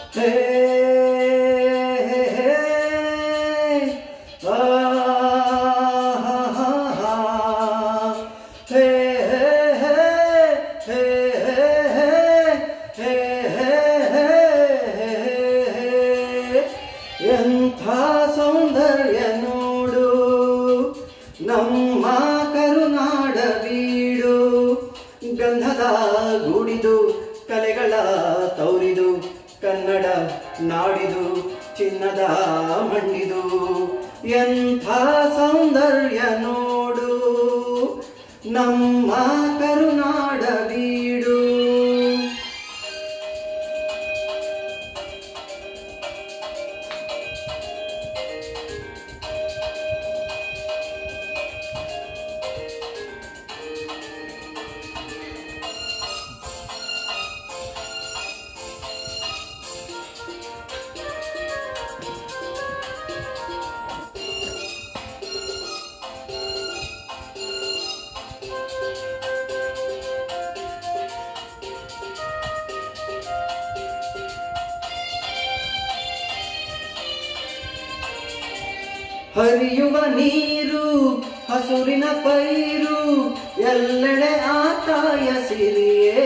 ಹೇ ಹೇ, ಆ, ಹಾ, ಹಾ, ಹಾ. ಹೇ ಹೇ, ಹೇ, ಹೇ, ಹೇ, ಹೇ, ಹೇ, ಹೇ. ಎಂಥ ಸೌಂದರ್ಯ ನೋಡು ನಮ್ಮ ಕರುನಾಡ ಬೀಡು ಗಂಧದ ಗೂಡಿದು ಕಲೆಗಳ ತೌರಿದು ಕನ್ನಡ ನಾಡಿದು ಚಿನ್ನದ ಮಣ್ಣಿದು ಎಂಥ ಸೌಂದರ್ಯ ನೋಡು ನಮ್ಮ ಕರುನಾಡ ಬೀಡು ಹರಿಯುವ ನೀರು ಹಸುರಿನ ಪೈರು ಎಲ್ಲೆಡೆ ಆತಾಯ ಸಿರಿಯೇ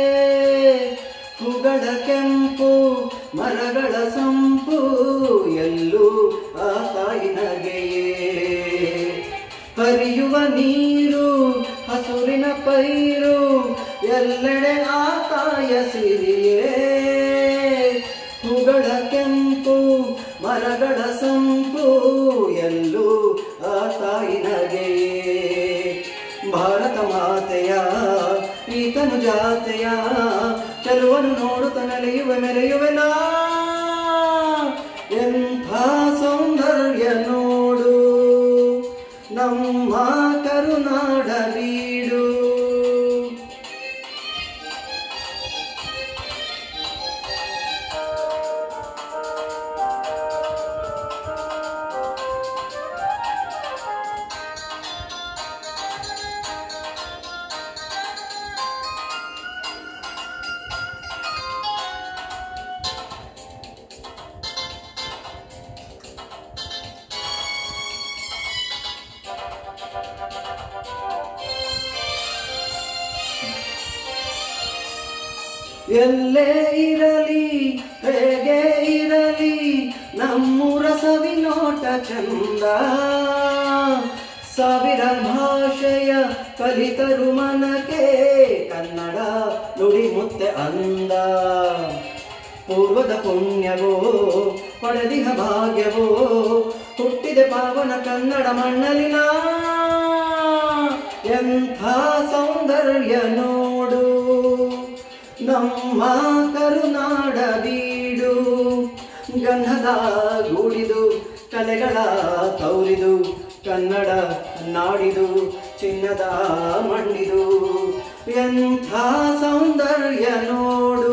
ಹೂಗಳ ಕೆಂಪು ಮರಗಳ ಸಂಪು ಎಲ್ಲೂ ಆತಾಯಿ ನಗೆಯೇ ಹರಿಯುವ ನೀರು ಹಸುರಿನ ಪೈರು ಎಲ್ಲೆಡೆ ಆತಾಯ ಸಿರಿಯೇ ಹೂಗಳ ಕೆಂಪು ಮರಗಳ ಸಂಪು ಎಲ್ಲೂ ಆ ತಾಯಿ ನಗೆಯೇ ಭಾರತ ಮಾತೆಯ ಈತನು ಜಾತೆಯ ಚೆಲುವನು ನೋಡುತ್ತ ನಲಿಯುವ ಮೆರೆಯುವೆನ ಎಂಥ ಸೌಂದರ್ಯ ನೋಡು ನಮ್ಮ ಕರುನಾಡ ಬೀಡು ಎಲ್ಲೇ ಇರಲಿ ಹೇಗೆ ಇರಲಿ ನಮ್ಮೂರ ಸವಿನೋಟ ಚಂದ ಸಾವಿರ ಭಾಷೆಯ ಕಲಿತರು ಮನಕ್ಕೆ ಕನ್ನಡ ನುಡಿ ಮುತ್ತೆ ಅಂದ ಪೂರ್ವದ ಪುಣ್ಯವೋ ಪಡೆದಿಹ ಭಾಗ್ಯವೋ ಹುಟ್ಟಿದೆ ಪಾವನ ಕನ್ನಡ ಮಣ್ಣಲಿನ ಎಂಥ ಸೌಂದರ್ಯ ನೋಡು ನಮ್ಮ ಕರುನಾಡ ಬೀಡು ಗಂಧದ ಗೂಡಿದು ಕಲೆಗಳ ತೌರಿದು ಕನ್ನಡ ನಾಡಿದು ಚಿನ್ನದ ಮಣ್ಣಿದು ಎಂಥ ಸೌಂದರ್ಯ ನೋಡು